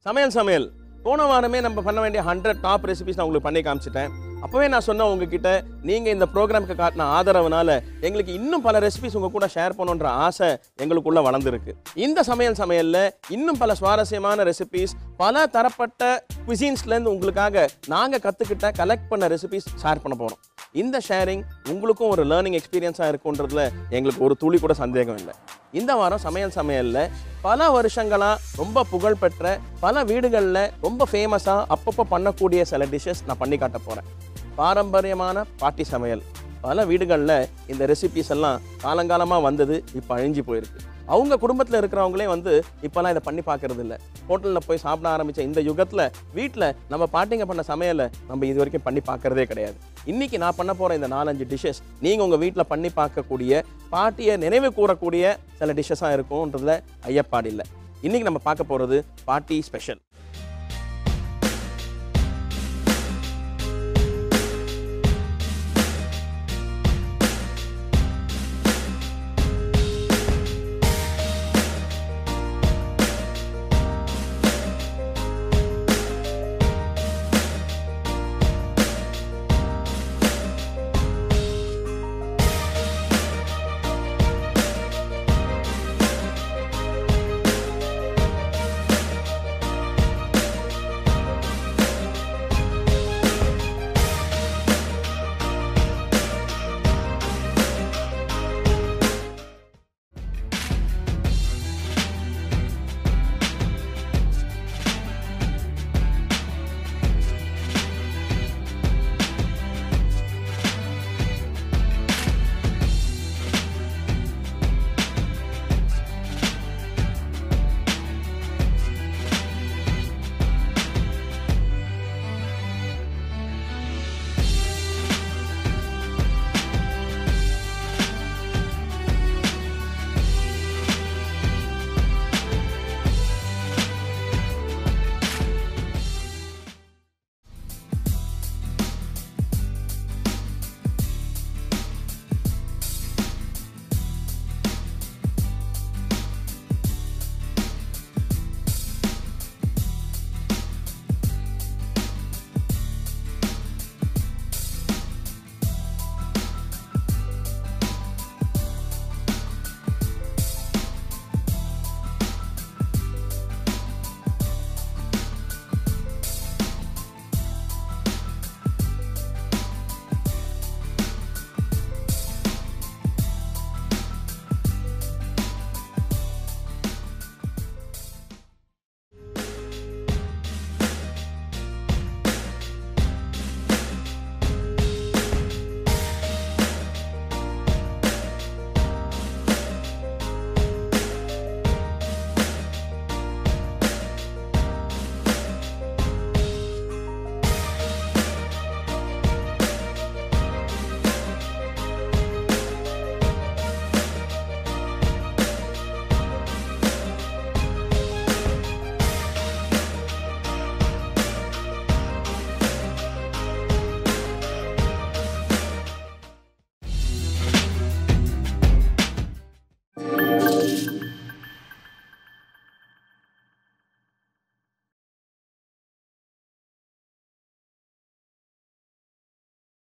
சமையல் சமையல் போன வாரமே நம்ம பண்ண வேண்டிய ஹண்ட்ரட் டாப் ரெசிபிஸ் நான் உங்களுக்கு பண்ணி காமிச்சிட்டேன் அப்போவே நான் சொன்னேன் உங்ககிட்ட நீங்கள் இந்த ப்ரோக்ராமுக்கு காட்டின ஆதரவுனால எங்களுக்கு இன்னும் பல ரெசிபிஸ் உங்கள் கூட ஷேர் பண்ணணுன்ற ஆசை எங்களுக்குள்ள வளர்ந்துருக்கு இந்த சமையல் சமையலில் இன்னும் பல சுவாரஸ்யமான ரெசிபிஸ் பல தரப்பட்ட குசின்ஸ்லேருந்து உங்களுக்காக நாங்கள் கற்றுக்கிட்ட கலெக்ட் பண்ண ரெசிபிஸ் ஷேர் பண்ண போகிறோம் இந்த ஷேரிங் உங்களுக்கும் ஒரு லேர்னிங் எக்ஸ்பீரியன்ஸாக இருக்குன்றதுல எங்களுக்கு ஒரு துளி கூட சந்தேகம் இல்லை இந்த வாரம் சமையல் சமையலில் பல வருஷங்களாக ரொம்ப புகழ்பெற்ற பல வீடுகளில் ரொம்ப ஃபேமஸாக அப்பப்போ பண்ணக்கூடிய சில டிஷ்ஷஸ் நான் பண்ணி காட்ட போகிறேன் பாரம்பரியமான பாட்டி சமையல் பல வீடுகளில் இந்த ரெசிபிஸ் எல்லாம் காலங்காலமாக வந்தது இப்போ அழிஞ்சு போயிருக்கு அவங்க குடும்பத்தில் இருக்கிறவங்களே வந்து இப்போல்லாம் இதை பண்ணி பார்க்கறது இல்லை ஹோட்டலில் போய் சாப்பிட ஆரம்பித்த இந்த யுகத்தில் வீட்டில் நம்ம பாட்டிங்க பண்ண சமையலை நம்ம இது வரைக்கும் பண்ணி பார்க்கறதே கிடையாது இன்னைக்கு நான் பண்ண போகிற இந்த நாலஞ்சு டிஷ்ஷஸ் நீங்கள் உங்கள் வீட்டில் பண்ணி பார்க்கக்கூடிய பாட்டியை நினைவு கூறக்கூடிய சில டிஷ்ஷஸாக இருக்கும்ன்றதுல ஐயப்பாடு இல்லை இன்னைக்கு நம்ம பார்க்க போகிறது பாட்டி ஸ்பெஷல்